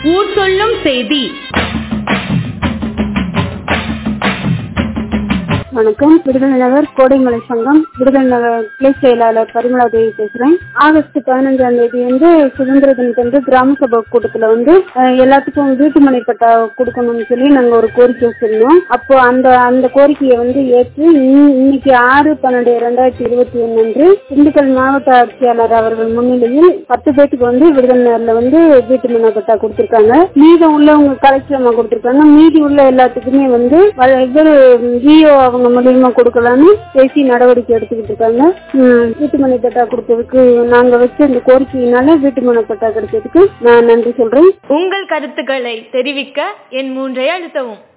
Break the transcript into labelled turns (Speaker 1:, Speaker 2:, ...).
Speaker 1: ஊர் சொல்லும் செய்தி
Speaker 2: வணக்கம் விடுதலை நகர் கோடைமலை சங்கம் விடுதலை நகர் கிளை செயலாளர் பரிமளா தேவி பேசுறேன் ஆகஸ்ட் பதினஞ்சாம் தேதி வந்து சுதந்திர தினத்தன்று கிராம சபை கூட்டத்துல வந்து அஹ், எல்லாத்துக்கும் வீட்டு மனை பட்டா கொடுக்கணும்னு சொல்லி நாங்க ஒரு கோரிக்கை வச்சிருந்தோம் அப்போ அந்த அந்த கோரிக்கையை வந்து ஏற்று இன்னி- இன்னைக்கு ஆறு பன்னெண்டு ரெண்டாயிரத்தி இருபத்தி ஒன்னு அன்று திண்டுக்கல் மாவட்ட ஆட்சியாளர் அவர்கள் முன்னிலையில் பத்து பேத்துக்கு வந்து விடுதலை நகர்ல வந்து வீட்டு மனை பட்டா கொடுத்திருக்காங்க மீதம் உள்ளவங்க கலெக்டர் அம்மா கொடுத்திருக்காங்க மீதி உள்ள எல்லாத்துக்குமே வந்து வ- இவரு ஜியோ அவங்க மூலியமா கொடுக்கலாம்னு பேசி நடவடிக்கை எடுத்துக்கிட்டு இருக்காங்க ம், வீட்டு மனை பட்டா கொடுத்ததுக்கு நாங்க வச்ச இந்த கோரிக்கையினால வீட்டு மனை பட்டா கிடைச்சதுக்கு நான் நன்றி சொல்றேன்
Speaker 1: உங்கள் கருத்துக்களை தெரிவிக்க என் மூன்றை அழுத்தவும்